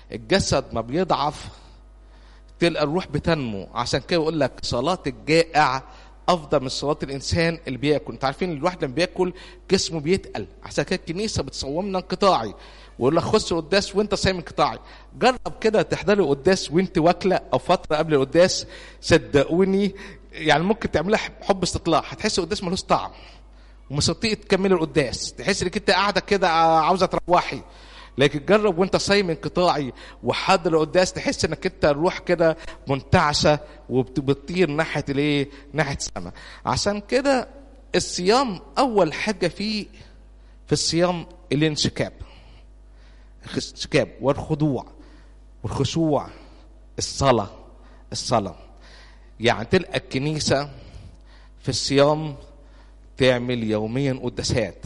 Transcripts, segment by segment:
الجسد ما بيضعف تلقى الروح بتنمو عشان كده يقول لك صلاة الجائع افضل من صلاه الانسان اللي بياكل انتوا عارفين الواحد لما بياكل جسمه بيتقل عشان كده الكنيسه بتصومنا انقطاعي ويقول لك خش القداس وانت صايم انقطاعي جرب كده تحضري القداس وانت واكله او فتره قبل القداس صدقوني يعني ممكن تعملها حب استطلاع هتحس القداس ملوش طعم ومش هتطيقي تكملي القداس تحس انك انت قاعده كده عاوزه تروحي لكن جرب وانت صايم انقطاعي وحاضر القداس تحس انك انت الروح كده منتعشه وبتطير ناحيه الايه؟ ناحيه السماء. عشان كده الصيام اول حاجه فيه في الصيام الانسكاب. الانسكاب والخضوع والخشوع الصلاه الصلاه. يعني تلقى الكنيسه في الصيام تعمل يوميا قداسات.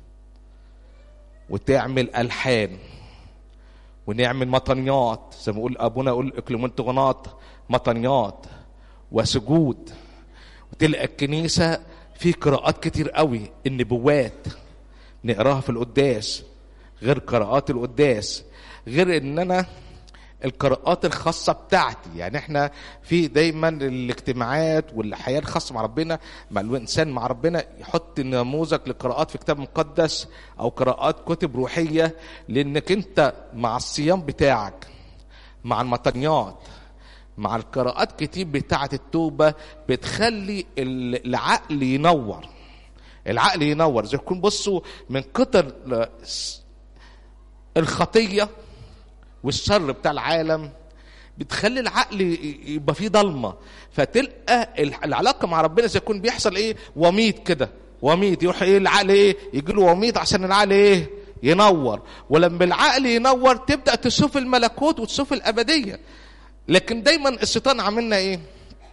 وتعمل الحان ونعمل مطنيات زي ما يقول ابونا يقول اكليمنتغونات مطنيات وسجود وتلقى الكنيسه في قراءات كتير قوي النبوات نقراها في القداس غير قراءات القداس غير ان انا القراءات الخاصة بتاعتي يعني احنا في دايما الاجتماعات والحياة الخاصة مع ربنا مع الإنسان مع ربنا يحط نموذج لقراءات في كتاب مقدس أو قراءات كتب روحية لأنك أنت مع الصيام بتاعك مع المطنيات مع القراءات كتير بتاعة التوبة بتخلي العقل ينور العقل ينور زي يكون بصوا من كتر الخطيه والشر بتاع العالم بتخلي العقل يبقى فيه ضلمه فتلقى العلاقه مع ربنا زي يكون بيحصل ايه وميت كده وميت يروح ايه العقل ايه يجي له وميت عشان العقل ايه ينور ولما العقل ينور تبدا تشوف الملكوت وتشوف الابديه لكن دايما الشيطان عاملنا ايه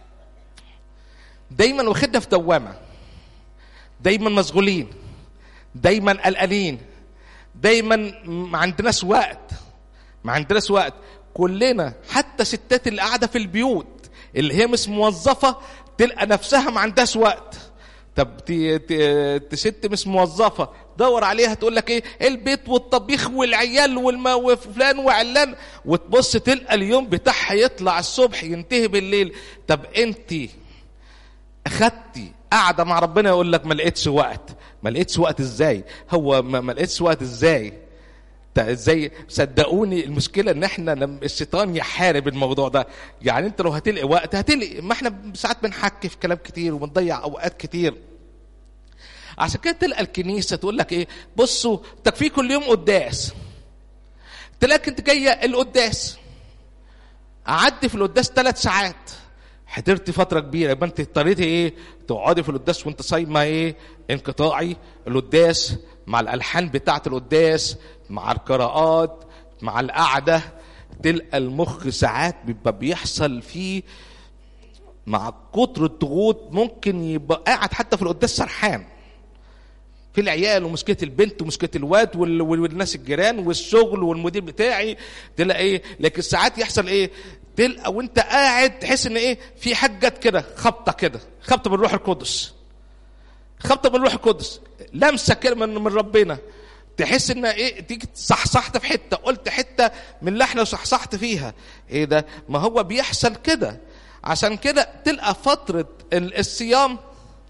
دايما واخدنا في دوامه دايما مشغولين دايما قلقانين دايما ما عندناش وقت ما عندناش وقت كلنا حتى ستات اللي قاعده في البيوت اللي هي مش موظفه تلقى نفسها ما عندهاش وقت طب ست مش موظفه دور عليها تقول لك ايه البيت والطبيخ والعيال والما وفلان وعلان وتبص تلقى اليوم بتاعها يطلع الصبح ينتهي بالليل طب انت اخدتي قاعده مع ربنا يقول لك ما لقيتش وقت ما لقيتش وقت ازاي هو ما لقيتش وقت ازاي ازاي صدقوني المشكله ان احنا لما الشيطان يحارب الموضوع ده يعني انت لو هتلقي وقت هتلقي ما احنا ساعات بنحكي في كلام كتير وبنضيع اوقات كتير عشان كده تلقى الكنيسه تقول لك ايه بصوا تكفي كل يوم قداس تلاقي انت جايه القداس قعدت في القداس ثلاث ساعات حضرتي فتره كبيره يبقى انت اضطريتي ايه تقعدي في القداس وانت صايمه ايه انقطاعي القداس مع الالحان بتاعه القداس مع القراءات مع القعده تلقى المخ ساعات بيبقى بيحصل فيه مع كتر الضغوط ممكن يبقى قاعد حتى في القداس سرحان في العيال ومشكله البنت ومشكله الواد والناس الجيران والشغل والمدير بتاعي تلاقي ايه لكن ساعات يحصل ايه تلقى وانت قاعد تحس ان ايه في حاجه كده خبطه كده خبطه من الروح القدس خبطه من الروح القدس لمسه كده من من ربنا تحس ان ايه تيجي صحصحت في حته قلت حته من اللي احنا صحصحت فيها ايه ده ما هو بيحصل كده عشان كده تلقى فتره الصيام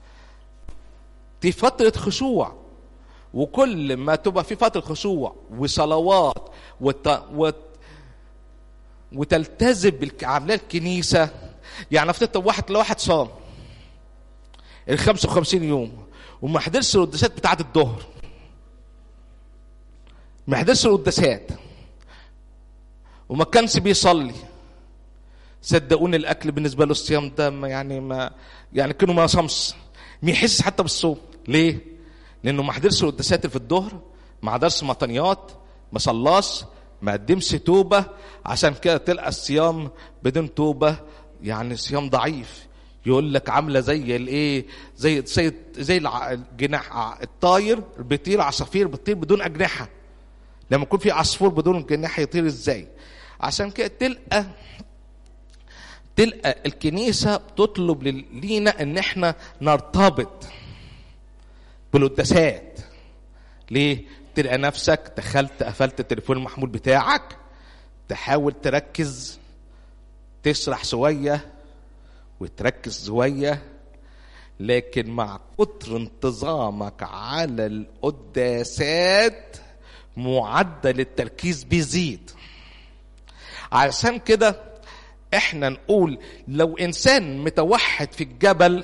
دي فتره خشوع وكل ما تبقى في فتره خشوع وصلوات وت... وت... وتلتزم بعمليه الكنيسه يعني افترض واحد لو واحد صام ال 55 يوم وما حضرش القداسات بتاعت الظهر ما حضرش القداسات وما كانش بيصلي صدقوني الاكل بالنسبه له الصيام ده ما يعني ما يعني كانه ما صامش ما يحسش حتى بالصوم ليه؟ لانه ما حضرش القداسات اللي في الظهر ما حضرش مطنيات ما صلاش ما قدمش توبه عشان كده تلقى الصيام بدون توبه يعني صيام ضعيف يقول لك عامله زي الايه زي زي زي الجناح الطاير بيطير عصافير بتطير بدون اجنحه لما يكون في عصفور بدون جناح يطير ازاي عشان كده تلقى تلقى الكنيسة تطلب لينا ان احنا نرتبط بالقداسات ليه؟ تلقى نفسك دخلت قفلت التليفون المحمول بتاعك تحاول تركز تشرح شويه وتركز شويه لكن مع كتر انتظامك على القداسات معدل التركيز بيزيد عشان كده احنا نقول لو انسان متوحد في الجبل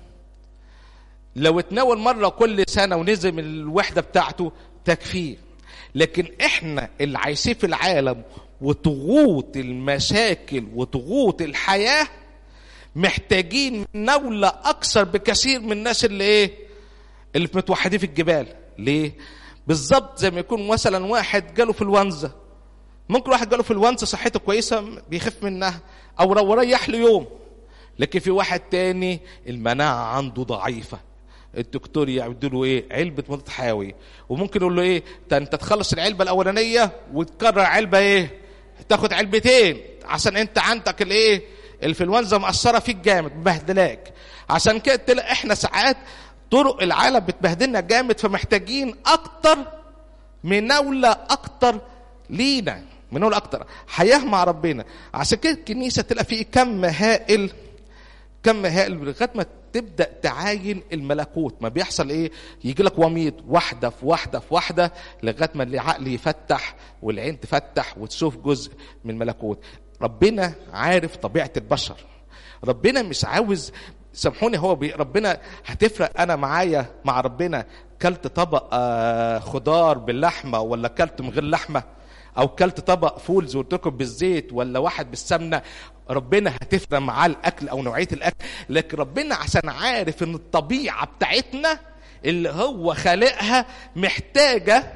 لو اتناول مرة كل سنة ونزل من الوحدة بتاعته تكفيه لكن احنا اللي عايشين في العالم وضغوط المشاكل وضغوط الحياة محتاجين نولة أكثر بكثير من الناس اللي إيه؟ اللي متوحدين في الجبال، ليه؟ بالظبط زي ما يكون مثلا واحد جاله في الونزة ممكن واحد جاله في الونزة صحته كويسة بيخف منها أو لو ريح له يوم لكن في واحد تاني المناعة عنده ضعيفة الدكتور يعمل له ايه علبة مضاد حيوي وممكن يقول له ايه انت تخلص العلبة الأولانية وتكرر علبة ايه تاخد علبتين عشان انت عندك الايه الانفلونزا مأثرة فيك جامد مبهدلاك عشان كده تلاقي احنا ساعات طرق العالم بتبهدلنا جامد فمحتاجين اكتر مناولة اكتر لينا مناولة اكتر حياة مع ربنا عشان كده الكنيسة تلاقي فيه كم هائل كم هائل لغايه ما تبدا تعاين الملكوت ما بيحصل ايه يجي لك وميض واحده في واحده في واحده لغايه ما العقل يفتح والعين تفتح وتشوف جزء من الملكوت ربنا عارف طبيعه البشر ربنا مش عاوز سامحوني هو بي ربنا هتفرق انا معايا مع ربنا كلت طبق آه خضار باللحمه ولا كلت من غير لحمه او كلت طبق فول زي لكم بالزيت ولا واحد بالسمنه ربنا هتفرق معاه الاكل او نوعيه الاكل لكن ربنا عشان عارف ان الطبيعه بتاعتنا اللي هو خالقها محتاجه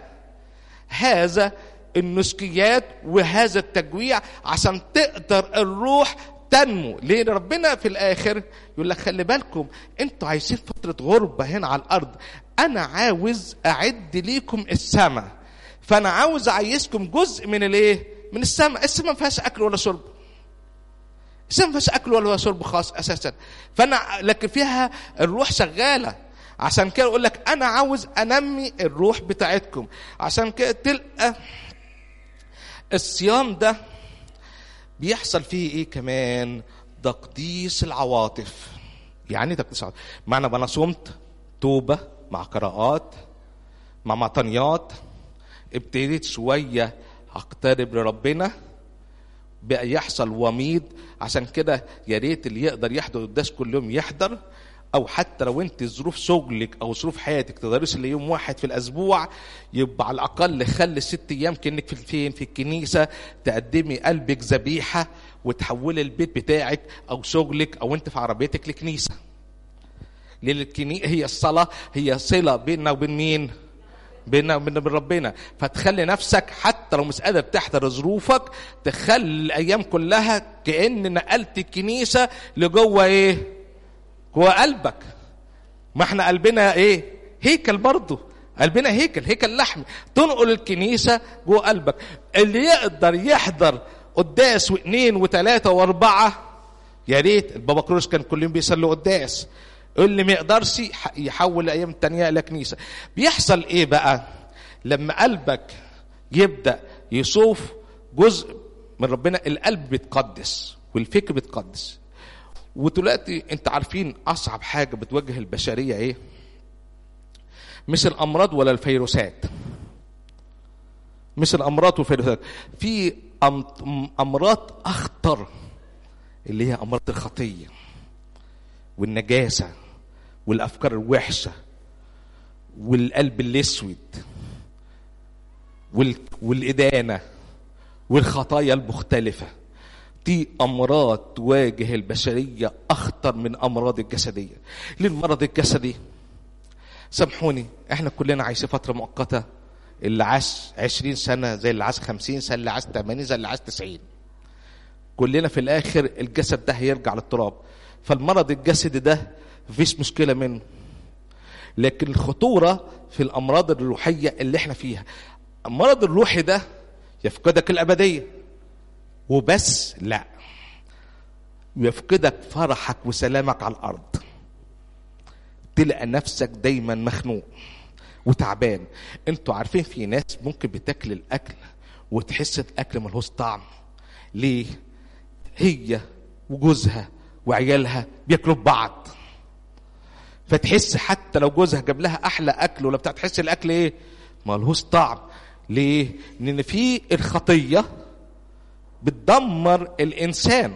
هذا النسكيات وهذا التجويع عشان تقدر الروح تنمو ليه ربنا في الاخر يقول لك خلي بالكم انتوا عايشين فتره غربه هنا على الارض انا عاوز اعد ليكم السماء فانا عاوز اعيشكم جزء من الايه من السماء السماء ما فيهاش اكل ولا شرب السماء ما فيهاش اكل ولا شرب خاص اساسا فانا لكن فيها الروح شغاله عشان كده اقول لك انا عاوز انمي الروح بتاعتكم عشان كده تلقى الصيام ده بيحصل فيه ايه كمان تقديس العواطف يعني تقديس العواطف معنى انا صمت توبه مع قراءات مع مطنيات ابتديت شويه اقترب لربنا بقى يحصل وميض عشان كده يا ريت اللي يقدر يحضر القداس كل يوم يحضر او حتى لو انت ظروف شغلك او ظروف حياتك تقدريش الا يوم واحد في الاسبوع يبقى على الاقل خلي ست ايام كانك في فين في الكنيسه تقدمي قلبك ذبيحه وتحولي البيت بتاعك او شغلك او انت في عربيتك لكنيسه لان الكنيسه هي الصلاه هي صله بيننا وبين مين؟ بيننا وبين ربنا فتخلي نفسك حتى لو مش قادر تحضر ظروفك تخلي الايام كلها كان نقلت الكنيسه لجوه ايه؟ جوه قلبك ما احنا قلبنا ايه؟ هيكل برضه قلبنا هيكل هيكل لحمي تنقل الكنيسه جوه قلبك اللي يقدر يحضر قداس واثنين وثلاثه واربعه يا ريت البابا كروس كان كل يوم بيصلي قداس اللي ما يقدرش يحول الايام التانية الى كنيسه بيحصل ايه بقى لما قلبك يبدا يشوف جزء من ربنا القلب بيتقدس والفكر بيتقدس ودلوقتي انت عارفين اصعب حاجه بتواجه البشريه ايه مش الامراض ولا الفيروسات مش الامراض والفيروسات في امراض اخطر اللي هي امراض الخطيه والنجاسه والافكار الوحشه والقلب الاسود والادانه والخطايا المختلفه دي امراض تواجه البشريه اخطر من امراض الجسديه ليه المرض الجسدي سامحوني احنا كلنا عايشين فتره مؤقته اللي عاش 20 سنه زي اللي عاش 50 سنه اللي عاش 80 زي اللي عاش 90 كلنا في الاخر الجسد ده هيرجع للتراب فالمرض الجسدي ده مفيش مشكله منه لكن الخطوره في الامراض الروحيه اللي احنا فيها المرض الروحي ده يفقدك الابديه وبس لا يفقدك فرحك وسلامك على الارض تلقى نفسك دايما مخنوق وتعبان انتوا عارفين في ناس ممكن بتاكل الاكل وتحس الاكل ملهوش طعم ليه هي وجوزها وعيالها بياكلوا ببعض فتحس حتى لو جوزها جاب لها احلى اكل ولا بتاع تحس الاكل ايه ملهوش طعم ليه لان في الخطيه بتدمر الانسان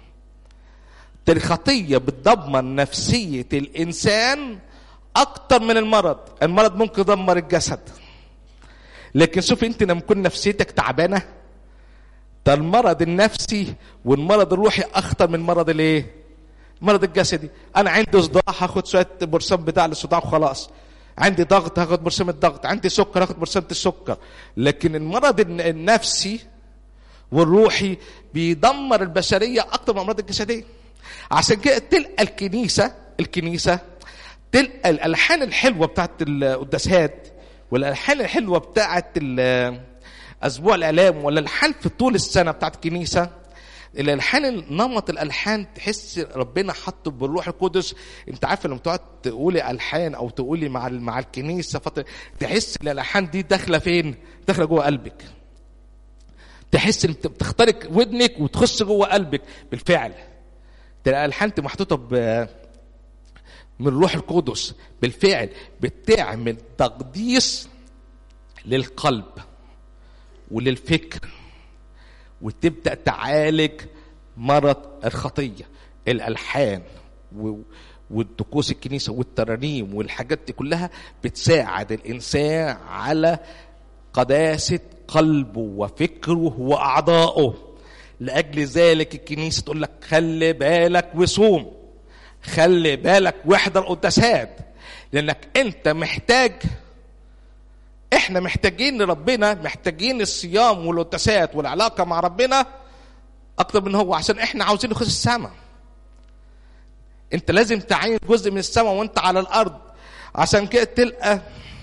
الخطيه بتدمر نفسيه الانسان اكتر من المرض المرض ممكن يدمر الجسد لكن شوف انت لما تكون نفسيتك تعبانه ده المرض النفسي والمرض الروحي اخطر من المرض الايه المرض الجسدي انا عندي صداع هاخد شويه برشام بتاع الصداع وخلاص عندي ضغط هاخد برشام الضغط عندي سكر هاخد برشام السكر لكن المرض النفسي والروحي بيدمر البشريه اكتر من الامراض الجسديه عشان كده تلقى الكنيسه الكنيسه تلقى الالحان الحلوه بتاعت القداسات والالحان الحلوه بتاعت اسبوع الالام ولا الالحان في طول السنه بتاعت الكنيسه الالحان نمط الالحان تحس ربنا حطه بالروح القدس انت عارف لما تقعد تقولي الحان او تقولي مع مع الكنيسه فتره تحس الالحان دي داخله فين؟ داخله جوه قلبك. تحس ان بتخترق ودنك وتخش جوه قلبك بالفعل. تلاقي الالحان محطوطه ب من الروح القدس بالفعل بتعمل تقديس للقلب وللفكر وتبدا تعالج مرض الخطيه الالحان والطقوس الكنيسه والترانيم والحاجات دي كلها بتساعد الانسان على قداسه قلبه وفكره واعضائه لاجل ذلك الكنيسه تقول لك خلي بالك وصوم خلي بالك واحضر قداسات لانك انت محتاج احنا محتاجين لربنا محتاجين الصيام والقداسات والعلاقه مع ربنا اكتر من هو عشان احنا عاوزين نخش السماء انت لازم تعين جزء من السماء وانت على الارض عشان كده تلقى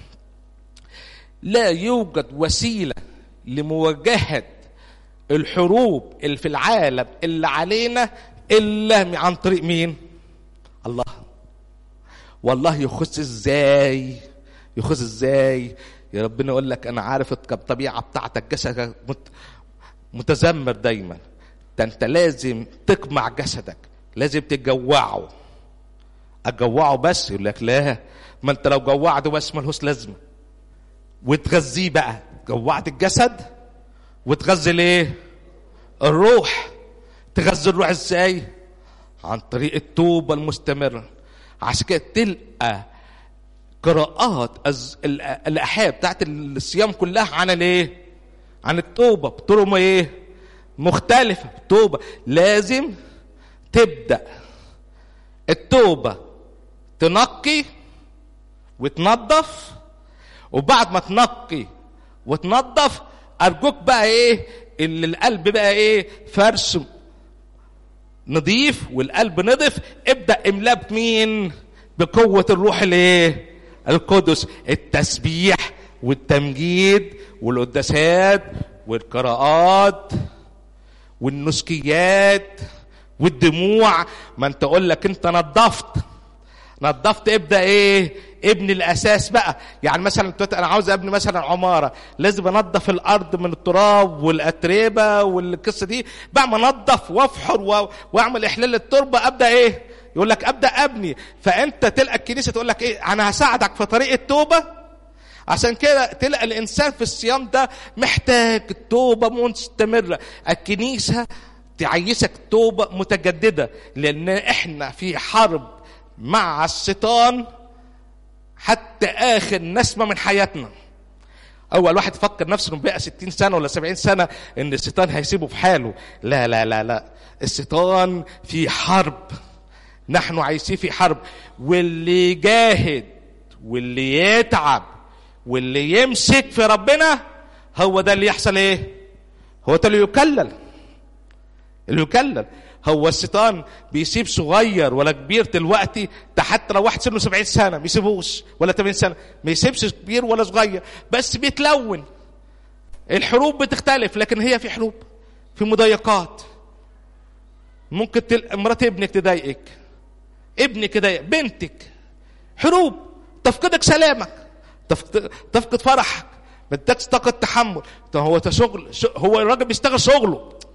لا يوجد وسيله لمواجهه الحروب اللي في العالم اللي علينا الا عن طريق مين الله والله يخص ازاي يخص ازاي يا ربنا يقول لك انا عارف الطبيعه بتاعتك جسدك متذمر دايما ده انت لازم تقمع جسدك لازم تجوعه اجوعه بس يقول لك لا ما انت لو جوعته بس ملهوش لازمه وتغذيه بقى جوعت الجسد وتغذي الايه الروح تغذي الروح ازاي عن طريق التوبه المستمره عشان كده تلقى قراءات الاحياء بتاعت الصيام كلها عن الايه عن التوبه بطرق ايه مختلفه التوبه لازم تبدا التوبه تنقي وتنظف وبعد ما تنقي وتنظف ارجوك بقى ايه اللي القلب بقى ايه فرش نضيف والقلب نضف ابدا املاه بمين بقوه الروح الايه القدس التسبيح والتمجيد والقداسات والقراءات والنسكيات والدموع ما انت اقول لك انت نظفت نظفت ابدا ايه ابني الاساس بقى يعني مثلا انا عاوز ابني مثلا عماره لازم انظف الارض من التراب والاتربه والقصه دي بعد ما انظف وافحر و... واعمل احلال التربه ابدا ايه يقول لك ابدا ابني فانت تلقى الكنيسه تقول لك ايه انا هساعدك في طريق التوبه عشان كده تلقى الانسان في الصيام ده محتاج توبه مستمره الكنيسه تعيشك توبه متجدده لان احنا في حرب مع الشيطان حتى اخر نسمه من حياتنا اول واحد فكر نفسه انه بقى 60 سنه ولا 70 سنه ان الشيطان هيسيبه في حاله لا لا لا لا الشيطان في حرب نحن عايشين في حرب واللي يجاهد واللي يتعب واللي يمسك في ربنا هو ده اللي يحصل ايه هو ده اللي يكلل اللي يكلل هو الشيطان بيسيب صغير ولا كبير دلوقتي ده حتى لو واحد سنه 70 سنه ما يسيبوش ولا 80 سنه ما يسيبش كبير ولا صغير بس بيتلون الحروب بتختلف لكن هي في حروب في مضايقات ممكن تل... مرات ابنك تضايقك ابنك يضايق بنتك حروب تفقدك سلامك تفقد, تفقد فرحك ما تدكش طاقه تحمل طب هو ده شغل هو الراجل بيشتغل شغله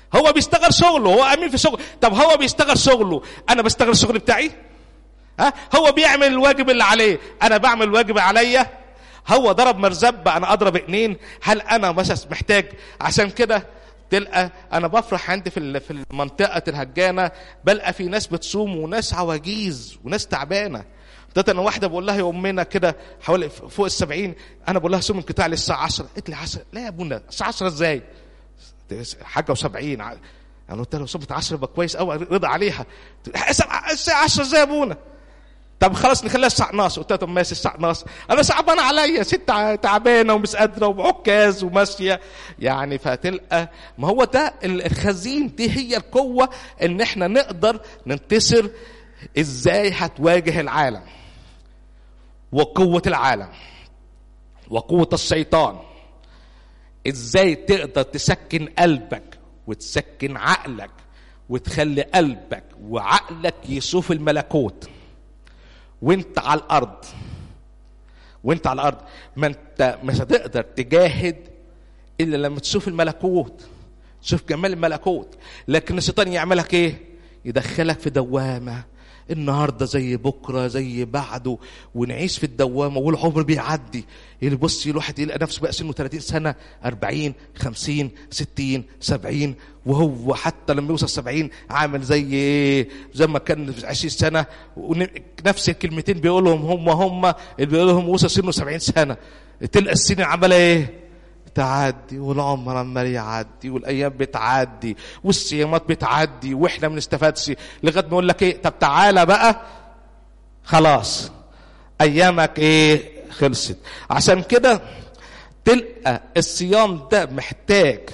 هو بيشتغل شغله هو امين في شغله طب هو بيشتغل شغله انا بشتغل الشغل بتاعي ها هو بيعمل الواجب اللي عليه انا بعمل الواجب عليا هو ضرب مرزبة انا اضرب اتنين هل انا مش محتاج عشان كده تلقى انا بفرح عندي في في المنطقه الهجانه بلقى في ناس بتصوم وناس عواجيز وناس تعبانه ده انا واحده بقول لها يا امنا كده حوالي فوق السبعين انا بقول لها صوم انقطاع للساعه 10 قالت لي 10 لا يا ابونا الساعه 10 ازاي؟ حاجه و70 انا قلت لها صومت 10 يبقى كويس قوي رضا عليها الساعه 10 ازاي يا ابونا؟ طب خلاص نخليها الساعة ناقص قلت لها طب ماشي الساعة ناقص أنا صعبان عليا ست تعبانة ومش قادرة وعكاز وماشية يعني فتلقى ما هو ده الخزين دي هي القوة إن إحنا نقدر ننتصر إزاي هتواجه العالم وقوة العالم وقوة الشيطان إزاي تقدر تسكن قلبك وتسكن عقلك وتخلي قلبك وعقلك يشوف الملكوت وانت على الارض وانت على الارض ما انت مش هتقدر تجاهد الا لما تشوف الملكوت تشوف جمال الملكوت لكن الشيطان يعملك ايه يدخلك في دوامه النهارده زي بكره زي بعده ونعيش في الدوامه والعمر بيعدي يبص الواحد يلقى نفسه بقى سنه 30 سنه 40 50 60 70 وهو حتى لما يوصل 70 عامل زي ايه زي ما كان في 20 سنه نفس الكلمتين بيقولهم هم هم اللي بيقولهم وصل سنه 70 سنه تلقى السنين عماله ايه تعدي والعمر عمال يعدي والايام بتعدي والصيامات بتعدي واحنا ما بنستفادش لغايه ما يقول لك ايه طب تعالى بقى خلاص ايامك ايه خلصت عشان كده تلقى الصيام ده محتاج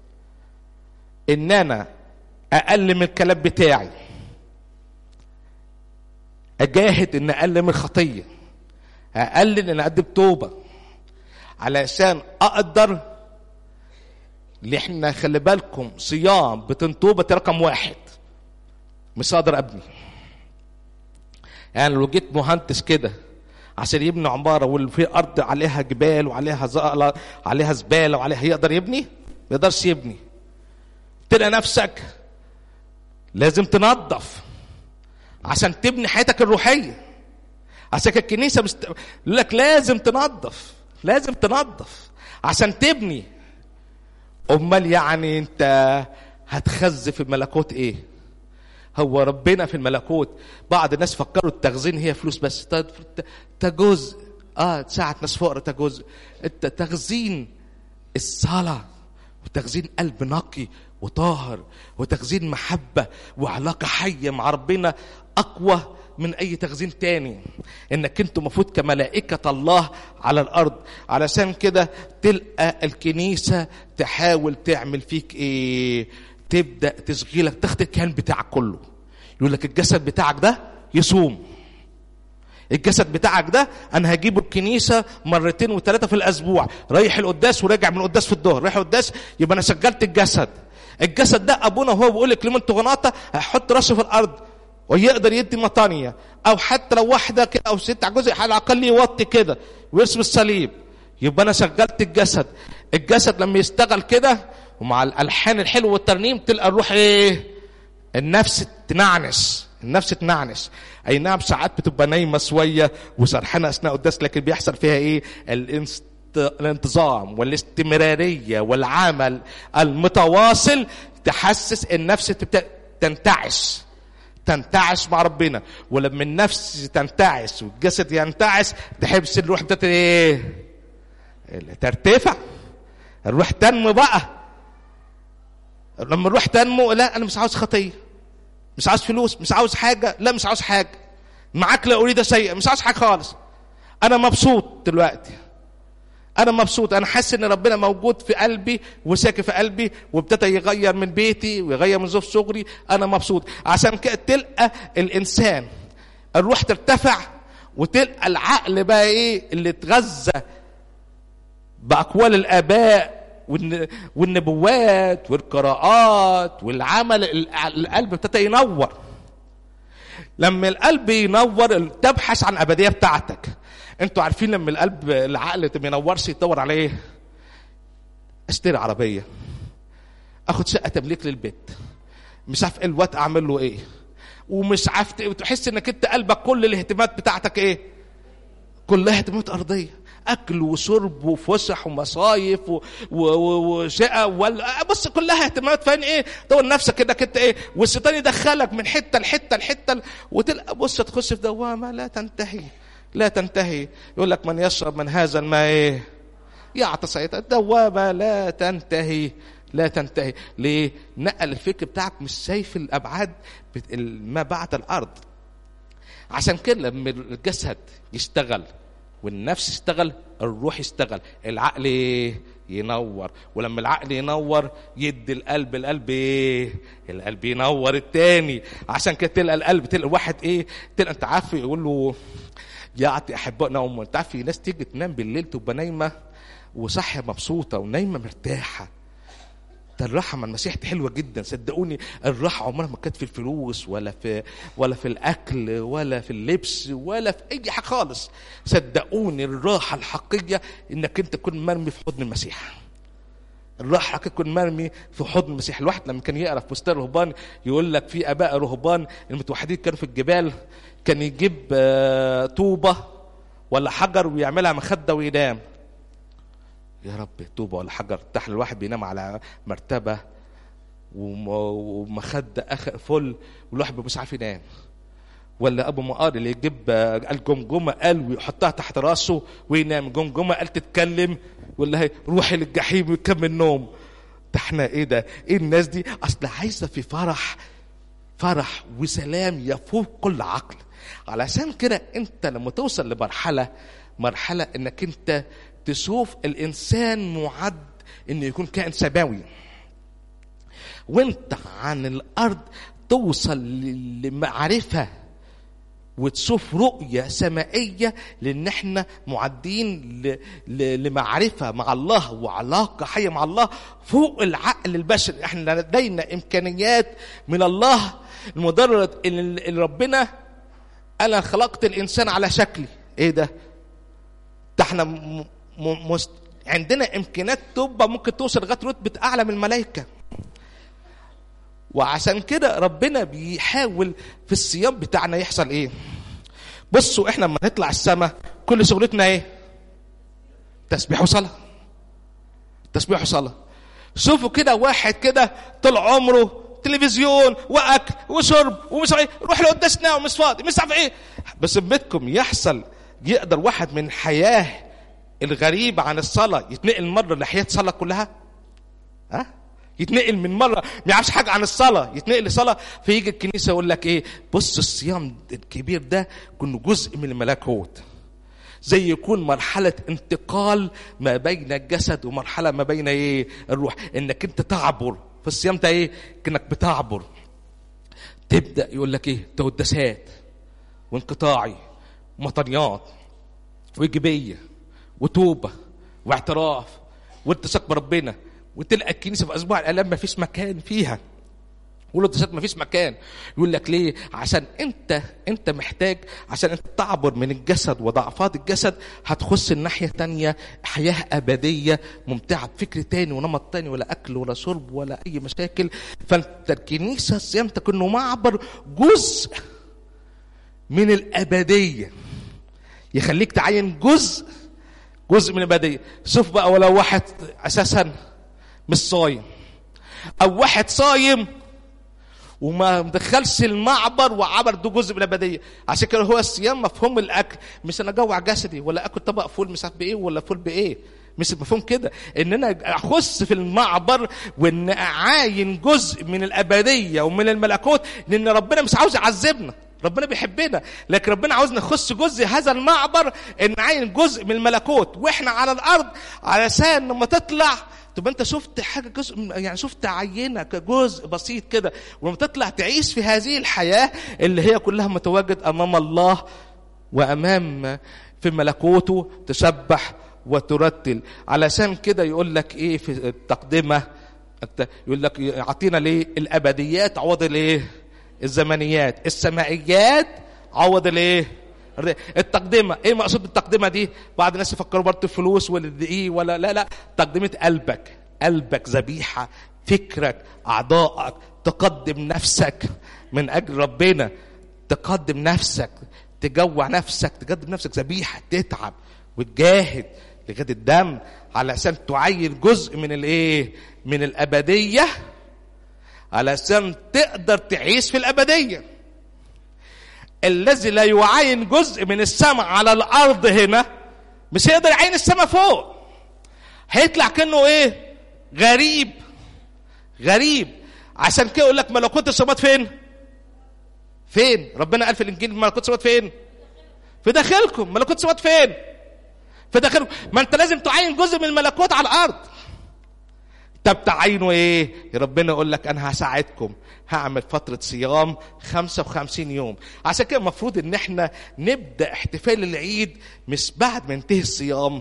ان انا اقل من الكلام بتاعي اجاهد ان اقل من الخطيه اقلل ان اقدم توبه علشان اقدر اللي احنا خلي بالكم صيام بتنتوبة رقم واحد مش هقدر ابني يعني لو جيت مهندس كده عشان يبني عمارة وفي أرض عليها جبال وعليها زقلة عليها زبالة وعليها يقدر يبني؟ ما يقدرش يبني تلقى نفسك لازم تنظف عشان تبني حياتك الروحية عشان الكنيسة مست... يقول لك لازم تنظف لازم تنظف عشان تبني امال يعني انت هتخزف في الملكوت ايه هو ربنا في الملكوت بعض الناس فكروا التخزين هي فلوس بس ده جزء اه تساعد ناس فقراء ده جزء انت تخزين الصلاه وتخزين قلب نقي وطاهر وتخزين محبه وعلاقه حيه مع ربنا اقوى من اي تخزين تاني انك انتوا المفروض كملائكة الله على الارض علشان كده تلقى الكنيسة تحاول تعمل فيك ايه تبدأ تشغيلك تاخد الكيان بتاعك كله يقول لك الجسد بتاعك ده يصوم الجسد بتاعك ده انا هجيبه الكنيسه مرتين وثلاثه في الاسبوع رايح القداس وراجع من القداس في الظهر رايح القداس يبقى انا شغلت الجسد الجسد ده ابونا وهو بيقول لك كلمه غناطه هحط راسه في الارض ويقدر يدي مطانية او حتى لو واحدة كده او ست عجوز على الاقل يوطي كده ويرسم الصليب يبقى انا شغلت الجسد الجسد لما يشتغل كده ومع الالحان الحلوه والترنيم تلقى الروح ايه النفس تنعنس النفس تنعنس اي نعم ساعات بتبقى نايمه شويه وسرحانه اثناء القداس لكن بيحصل فيها ايه الانست الانتظام والاستمراريه والعمل المتواصل تحسس النفس تنتعش تنتعش مع ربنا ولما النفس تنتعش والجسد ينتعش تحبس الروح ده ايه ترتفع الروح تنمو بقى لما الروح تنمو لا انا مش عاوز خطيه مش عاوز فلوس مش عاوز حاجه لا مش عاوز حاجه معاك لا اريد شيئا مش عاوز حاجه خالص انا مبسوط دلوقتي انا مبسوط انا حاسس ان ربنا موجود في قلبي وساكن في قلبي وابتدى يغير من بيتي ويغير من ظروف شغلي انا مبسوط عشان كده تلقى الانسان الروح ترتفع وتلقى العقل بقى ايه اللي اتغذى باقوال الاباء والنبوات والقراءات والعمل القلب ابتدى ينور لما القلب ينور تبحث عن ابديه بتاعتك انتوا عارفين لما القلب العقل ما ينورش يدور على ايه اشتري عربيه اخد شقه تمليك للبيت مش عارف الوقت اعمل له ايه ومش عارف تحس انك انت قلبك كل الاهتمامات بتاعتك ايه كلها اهتمامات ارضيه اكل وشرب وفسح ومصايف و- و- و- وشقه ولا بص كلها اهتمامات فاهم ايه تقول نفسك انك انت ايه والشيطان يدخلك من حته لحته لحته وتلقى بص تخش في دوامه لا تنتهي لا تنتهي يقول لك من يشرب من هذا الماء ايه يعطس الدوامه لا تنتهي لا تنتهي ليه نقل الفكر بتاعك مش شايف الابعاد بت- ما بعد الارض عشان كده لما الجسد يشتغل والنفس يشتغل الروح يشتغل العقل إيه؟ ينور ولما العقل ينور يدي القلب القلب ايه القلب ينور التاني عشان كده تلقى القلب تلقى واحد ايه تلقى انت عارف يقول له يعطي احبائنا ام انت عارف في ناس تيجي تنام بالليل تبقى نايمه وصاحيه مبسوطه ونايمه مرتاحه ده الراحه مع المسيح دي حلوه جدا صدقوني الراحه عمرها ما كانت في الفلوس ولا في ولا في الاكل ولا في اللبس ولا في اي حاجه خالص صدقوني الراحه الحقيقيه انك انت تكون مرمي في حضن المسيح الراحه الحقيقيه تكون مرمي في حضن المسيح الواحد لما كان يقرا في بستان رهبان يقول لك في اباء رهبان المتوحدين كانوا في الجبال كان يجيب آه، طوبه ولا حجر ويعملها مخده وينام يا رب طوبة ولا حجر تحت الواحد بينام على مرتبة وم- ومخدة أخ فل والواحد بيبقى مش عارف ينام ولا ابو مقار اللي يجيب آه، الجمجمه قال ويحطها تحت راسه وينام جمجمه قال تتكلم ولا هي روحي للجحيم ويكمل نوم ده احنا ايه ده ايه الناس دي اصل عايزه في فرح فرح وسلام يفوق كل عقل علشان كده انت لما توصل لمرحله مرحله انك انت تشوف الانسان معد انه يكون كائن سماوي وانت عن الارض توصل ل- لمعرفه وتشوف رؤية سمائية لأن احنا معدين ل... ل... لمعرفة مع الله وعلاقة حية مع الله فوق العقل البشري احنا لدينا إمكانيات من الله المدرج اللي اللي ربنا أنا خلقت الإنسان على شكلي إيه ده؟ ده احنا م... م... مست... عندنا إمكانيات تبقى ممكن توصل لغاية رتبة أعلى من الملائكة وعشان كده ربنا بيحاول في الصيام بتاعنا يحصل ايه بصوا احنا لما نطلع السماء كل شغلتنا ايه تسبيح وصلاه تسبيح وصلاه شوفوا كده واحد كده طول عمره تلفزيون واكل وشرب ومش عارف إيه، روح لقداسنا ومش فاضي مش عارف ايه بس بيتكم يحصل يقدر واحد من الحياه الغريبه عن الصلاه يتنقل مره لحياه صلاه كلها ها يتنقل من مره ما يعرفش حاجه عن الصلاه يتنقل لصلاه فيجي الكنيسه يقول لك ايه بص الصيام الكبير ده كنا جزء من الملكوت زي يكون مرحلة انتقال ما بين الجسد ومرحلة ما بين ايه الروح انك انت تعبر في الصيام ده ايه كأنك بتعبر تبدأ يقول لك ايه تودسات وانقطاعي ومطنيات وإيجابية وتوبة واعتراف والتصاق بربنا وتلقى الكنيسة في أسبوع الآلام ما فيش مكان فيها والقداسات ما فيش مكان يقول لك ليه عشان انت انت محتاج عشان انت تعبر من الجسد وضعفات الجسد هتخش الناحية تانية حياة أبدية ممتعة بفكر تاني ونمط تاني ولا أكل ولا شرب ولا أي مشاكل فانت الكنيسة الصيام تكون معبر جزء من الأبدية يخليك تعين جزء جزء من الأبدية شوف بقى ولو واحد أساسا مش صايم أو واحد صايم وما مدخلش المعبر وعبر ده جزء من الابديه عشان كده هو الصيام مفهوم الاكل مش انا اجوع جسدي ولا اكل طبق فول مش عارف بايه ولا فول بايه مش مفهوم كده ان انا اخص في المعبر وان اعاين جزء من الابديه ومن الملكوت لان ربنا مش عاوز يعذبنا ربنا بيحبنا لكن ربنا عاوز نخص جزء هذا المعبر ان نعاين جزء من الملكوت واحنا على الارض علشان لما تطلع طب انت شفت حاجه جزء من- يعني شفت عينه كجزء بسيط كده ولما تطلع تعيش في هذه الحياه اللي هي كلها متواجد امام الله وامام في ملكوته تسبح وترتل علشان كده يقول لك ايه في التقدمه الت- يقول لك يعطينا ليه الابديات عوض الايه الزمنيات السمائيات عوض الايه الر- التقدمه ايه مقصود بالتقدمه دي بعض الناس يفكروا برضه الفلوس ولا الدقيق ولا لا لا تقدمه قلبك قلبك ذبيحه فكرك اعضائك تقدم نفسك من اجل ربنا تقدم نفسك تجوع نفسك تقدم نفسك ذبيحه تتعب وتجاهد لغايه الدم علشان تعين جزء من الايه من الابديه علشان تقدر تعيش في الابديه الذي لا يعين جزء من السماء على الارض هنا مش هيقدر يعين السماء فوق هيطلع كانه ايه غريب غريب عشان كده يقول لك ملكوت السماوات فين فين ربنا قال في الانجيل ملكوت السماوات فين في داخلكم ملكوت السماوات فين في داخلكم ما انت لازم تعين جزء من الملكوت على الارض طب تعينوا ايه ربنا يقول لك انا هساعدكم هعمل فترة صيام 55 يوم عشان كده المفروض ان احنا نبدأ احتفال العيد مش بعد ما ينتهي الصيام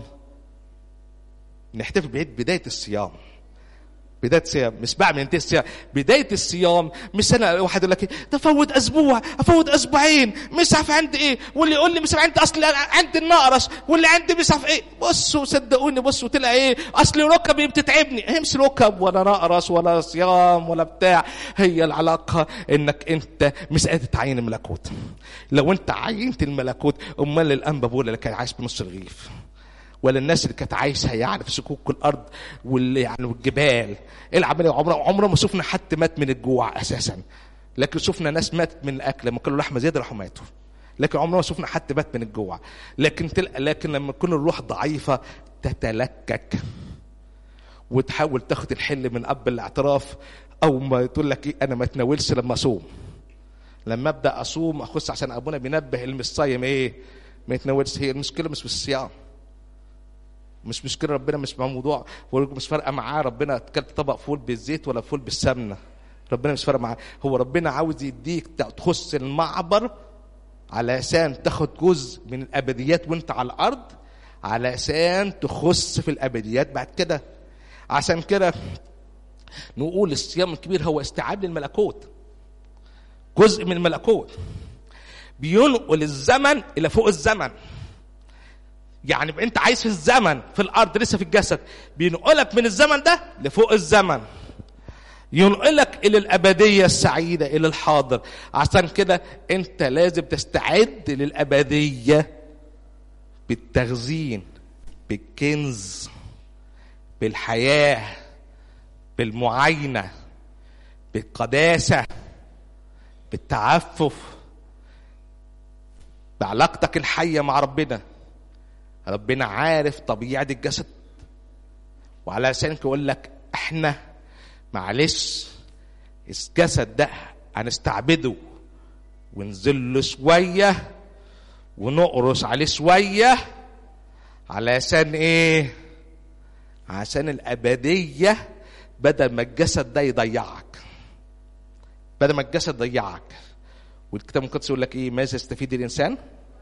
نحتفل بعيد بداية الصيام بداية الصيام مش بعد ما ينتهي الصيام بداية الصيام مش انا واحد يقول لك ايه تفوت اسبوع افوت اسبوعين مش عارف عندي ايه واللي يقول لي مش عارف عندي اصل عندي النقرس واللي عندي مش عارف ايه بصوا صدقوني بصوا طلع ايه اصل ركبي بتتعبني هي مش ركب ولا نقرس ولا صيام ولا بتاع هي العلاقة انك انت مش قادر تعين الملكوت لو انت عينت الملكوت امال الانبا بولا اللي كان عايش بنص الرغيف ولا الناس اللي كانت عايشه يعني في سكوك الارض واللي يعني والجبال ايه العمليه عمره عمره ما شفنا حد مات من الجوع اساسا لكن شفنا ناس ماتت من الاكل لما كانوا لحمه زياده راحوا ماتوا لكن عمرنا ما شفنا حد مات من الجوع لكن تل... لكن لما تكون الروح ضعيفه تتلكك وتحاول تاخد الحل من اب الاعتراف او ما تقول لك ايه انا ما اتناولش لما اصوم لما ابدا اصوم اخش عشان ابونا بينبه اللي مش صايم ايه ما يتناولش هي المشكله مش في الصيام مش مشكله ربنا مش موضوع مش فارقه معاه ربنا اكلت طبق فول بالزيت ولا فول بالسمنه ربنا مش فارقه معاه هو ربنا عاوز يديك تخص المعبر علشان تاخد جزء من الابديات وانت على الارض علشان تخص في الابديات بعد كده عشان كده نقول الصيام الكبير هو استيعاب للملكوت جزء من الملكوت بينقل الزمن الى فوق الزمن يعني انت عايز في الزمن في الارض لسه في الجسد بينقلك من الزمن ده لفوق الزمن ينقلك الى الابديه السعيده الى الحاضر عشان كده انت لازم تستعد للابديه بالتخزين بالكنز بالحياه بالمعاينه بالقداسه بالتعفف بعلاقتك الحيه مع ربنا ربنا عارف طبيعة الجسد وعلى لسانك يقول لك احنا معلش الجسد ده هنستعبده وننزل له شوية ونقرص عليه شوية علشان ايه عشان الأبدية بدل ما الجسد ده يضيعك بدل ما الجسد يضيعك والكتاب المقدس يقول لك ايه ماذا يستفيد الانسان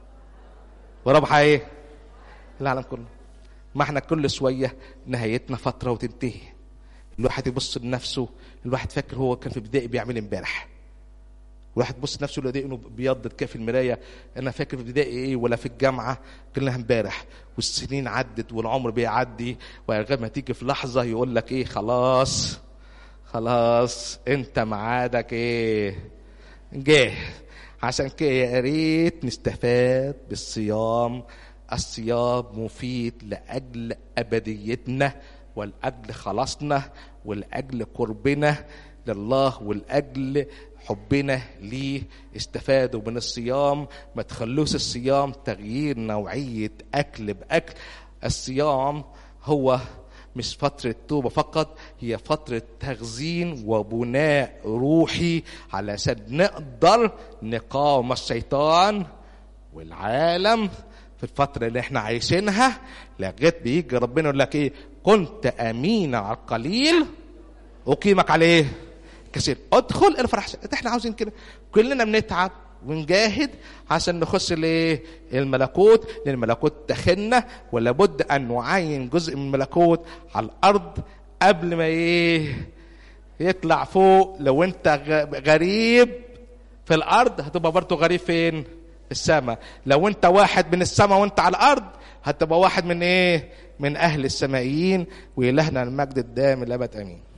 وربحها ايه العالم كله ما احنا كل شوية نهايتنا فترة وتنتهي الواحد يبص لنفسه الواحد فاكر هو كان في ابتدائي بيعمل امبارح الواحد يبص لنفسه يلاقي انه بيضد كده في المرايه انا فاكر في ابتدائي ايه ولا في الجامعه كلها امبارح والسنين عدت والعمر بيعدي ولغايه ما تيجي في لحظه يقول لك ايه خلاص خلاص انت ميعادك ايه جه عشان كده يا ريت نستفاد بالصيام الصيام مفيد لاجل ابديتنا ولاجل خلاصنا ولاجل قربنا لله ولاجل حبنا ليه استفادوا من الصيام ما تخلوش الصيام تغيير نوعيه اكل باكل الصيام هو مش فترة توبة فقط هي فترة تخزين وبناء روحي علشان نقدر نقاوم الشيطان والعالم في الفترة اللي احنا عايشينها لغاية بيجي ربنا يقول لك ايه كنت امينا على القليل اقيمك عليه كثير ادخل الفرح احنا عاوزين كده كلنا بنتعب ونجاهد عشان نخش لايه الملكوت لان الملكوت داخلنا ولابد ان نعين جزء من الملكوت على الارض قبل ما ايه يطلع فوق لو انت غريب في الارض هتبقى برضه غريب فين السماء لو انت واحد من السماء وانت على الارض هتبقى واحد من ايه من اهل السمائيين والهنا المجد الدائم الابد امين